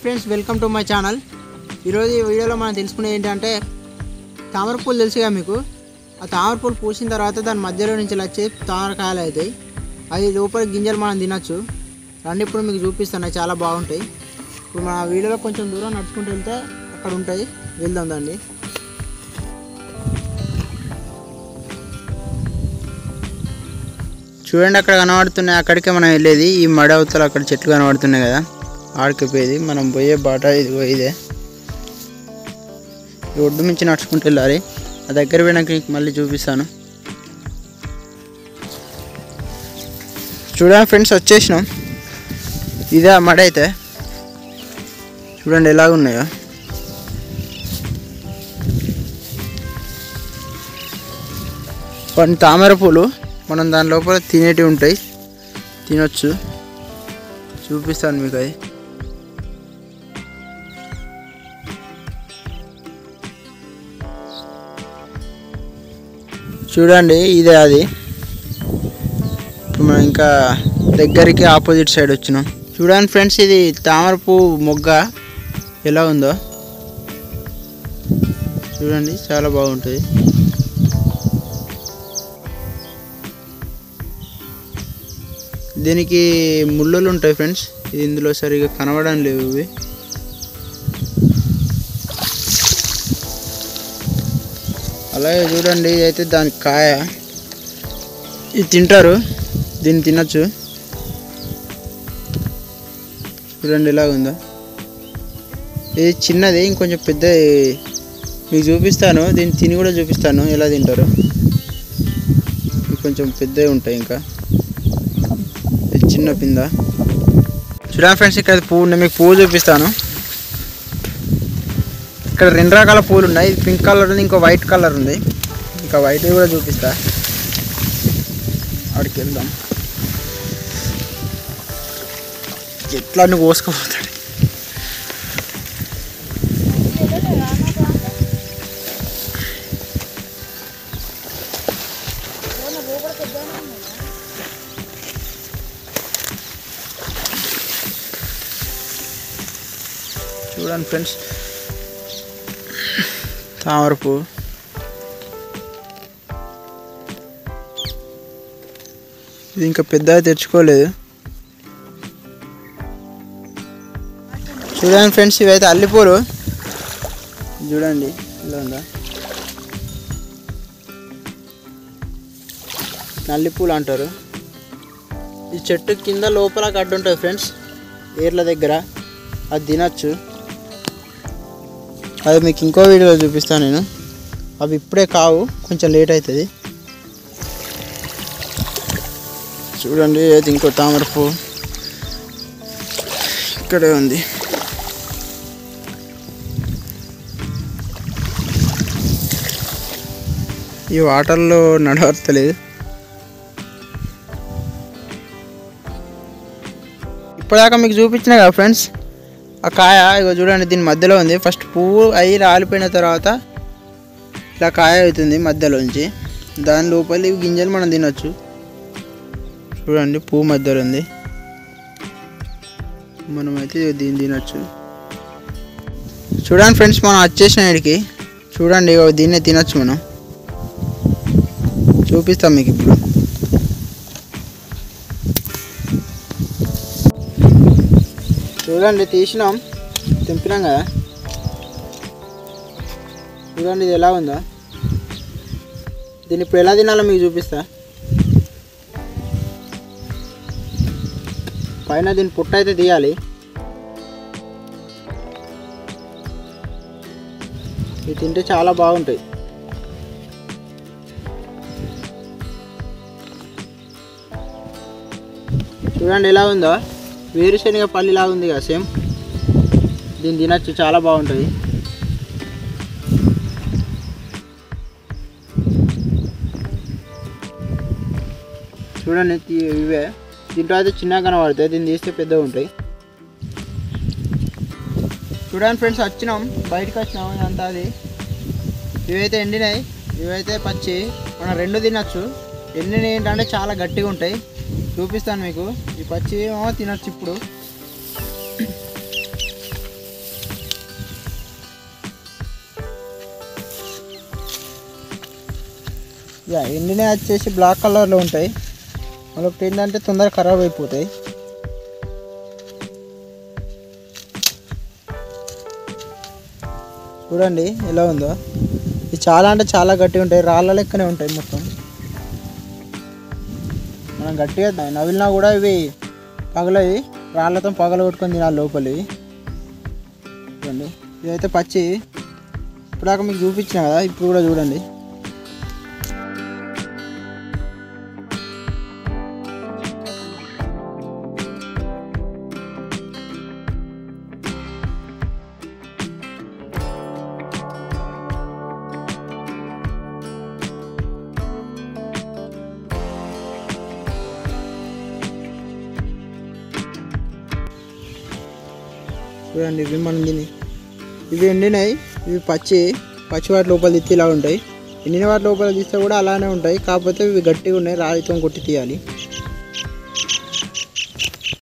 friends welcome to my channel ఈరోజు ఈ వీడియోలో మనం తెలుసుకునేది ఏంటంటే తామర పూలు తెలుసుగా మీకు ఆ తామర పూలు పూసిన తర్వాత దాని మధ్యలో నుంచి వచ్చి తామరకాయలు అవుతాయి అది లోపల గింజలు మనం తినచ్చు రండి ఇప్పుడు మీకు చూపిస్తాను అవి చాలా బాగుంటాయి ఇప్పుడు మన వీడియోలో కొంచెం దూరం నడుచుకుంటూ వెళ్తే అక్కడ ఉంటాయి వెళ్దాం దాన్ని చూడండి అక్కడ కనబడుతున్నాయి అక్కడికే మనం వెళ్ళేది ఈ మడ అవతల అక్కడ చెట్లు కనబడుతున్నాయి కదా ఆడికి పోయేది మనం పోయే బాట ఇదిగో ఇదే ఈ ఒడ్డు నుంచి నడుచుకుంటూ వెళ్ళాలి ఆ దగ్గర పోయినాక నీకు మళ్ళీ చూపిస్తాను చూడండి ఫ్రెండ్స్ వచ్చేసినాం ఇదే ఆ మడ అయితే చూడండి ఎలాగ ఉన్నాయో కొన్ని తామర పూలు మనం దాని లోపల తినేటివి ఉంటాయి తినొచ్చు చూపిస్తాను మీకు అది చూడండి ఇదే అది ఇప్పుడు మనం ఇంకా దగ్గరికి ఆపోజిట్ సైడ్ వచ్చినాం చూడండి ఫ్రెండ్స్ ఇది తామర పువ్వు మొగ్గ ఎలా ఉందో చూడండి చాలా బాగుంటుంది దీనికి ముళ్ళలు ఉంటాయి ఫ్రెండ్స్ ఇది ఇందులో సరిగా కనబడడం లేవు ఇవి అలాగే చూడండి ఇది అయితే దాని కాయ ఇది తింటారు దీన్ని తినచ్చు చూడండి ఎలా ఉందో ఇది చిన్నది ఇంకొంచెం పెద్ద మీకు చూపిస్తాను దీన్ని తిని కూడా చూపిస్తాను ఎలా తింటారు ఇవి కొంచెం పెద్దవి ఉంటాయి ఇంకా ఇది చిన్న పింద చూడండి ఫ్రెండ్స్ ఇక్కడ పువ్వు ఉన్నాయి మీకు పువ్వు చూపిస్తాను ఇక్కడ రెండు రకాల పూలు ఉన్నాయి ఇది పింక్ కలర్ ఉంది ఇంకో వైట్ కలర్ ఉంది ఇంకా వైట్ కూడా చూపిస్తా అక్కడికి వెళ్దాం ఎట్లా నువ్వు కోసుకుపోతాడు చూడండి ఫ్రెండ్స్ తామర పువ్వు ఇది ఇంకా పెద్దగా తెచ్చుకోలేదు చూడండి ఫ్రెండ్స్ ఇవైతే అల్లిపూలు చూడండి ఇలా ఉందా నల్లిపూలు అంటారు ఈ చెట్టు కింద లోపల గడ్డ ఉంటుంది ఫ్రెండ్స్ ఏర్ల దగ్గర అది తినచ్చు అది మీకు ఇంకో వీడియోలో చూపిస్తాను నేను అవి ఇప్పుడే కావు కొంచెం లేట్ అవుతుంది చూడండి అది ఇంకో తామర పువ్వు ఇక్కడే ఉంది ఈ వాటర్లో నడవస్తలేదు ఇప్పటిదాకా మీకు చూపించిన కదా ఫ్రెండ్స్ ఆ కాయ ఇగో చూడండి దీని మధ్యలో ఉంది ఫస్ట్ పువ్వు అయి రాలిపోయిన తర్వాత ఇలా కాయ అవుతుంది మధ్యలోంచి దాని లోపలి గింజలు మనం తినొచ్చు చూడండి పువ్వు మధ్యలో ఉంది మనమైతే దీన్ని తినొచ్చు చూడండి ఫ్రెండ్స్ మనం వచ్చేసిన ఇక్కడికి చూడండి ఇగో దీన్నే తినొచ్చు మనం చూపిస్తాం మీకు ఇప్పుడు చూడండి తీసినాం తెంపినాం కదా చూడండి ఇది ఎలా ఉందో దీన్ని ఇప్పుడు ఎలా తినాలో మీకు చూపిస్తా పైన దీని పుట్ట అయితే తీయాలి ఇది తింటే చాలా బాగుంటాయి చూడండి ఎలా ఉందో వేరుశనగ పల్లిలా ఉంది కదా సేమ్ దీన్ని తినచ్చు చాలా బాగుంటుంది చూడండి తీ- ఇవే దీంట్లో అయితే చిన్నగా కనబడతాయి దీన్ని తీస్తే పెద్దగా ఉంటాయి చూడండి ఫ్రెండ్స్ వచ్చినాం బయటకు వచ్చినాం ఇదంతా అది ఇవైతే ఎండినాయి ఇవైతే పచ్చి మనం రెండు తినచ్చు ఎండినవి ఏంటంటే చాలా గట్టిగా ఉంటాయి చూపిస్తాను మీకు ఈ పచ్చి ఏమో తినచ్చు ఇప్పుడు ఇక ఎండినే వచ్చేసి బ్లాక్ కలర్లో ఉంటాయి మరొకటి ఏంటంటే తొందరగా ఖరాబ్ అయిపోతాయి చూడండి ఎలా ఉందో ఇది చాలా అంటే చాలా గట్టిగా ఉంటాయి రాళ్ళ లెక్కనే ఉంటాయి మొత్తం మనం గట్టిగా నవిలినా కూడా ఇవి పగలవి రాళ్ళతో పగల కొట్టుకొని తినాలి లోపలివి చూడండి ఇదైతే పచ్చి ఇప్పుడాక మీకు చూపించిన కదా ఇప్పుడు కూడా చూడండి చూడండి ఇవి మనం తిని ఇవి ఎండినాయి ఇవి పచ్చి పచ్చి వాటి లోపల తీస్తే ఇలా ఉంటాయి ఎండిన వాటి లోపల తీస్తే కూడా అలానే ఉంటాయి కాకపోతే ఇవి గట్టిగా ఉన్నాయి రాయితో కొట్టి తీయాలి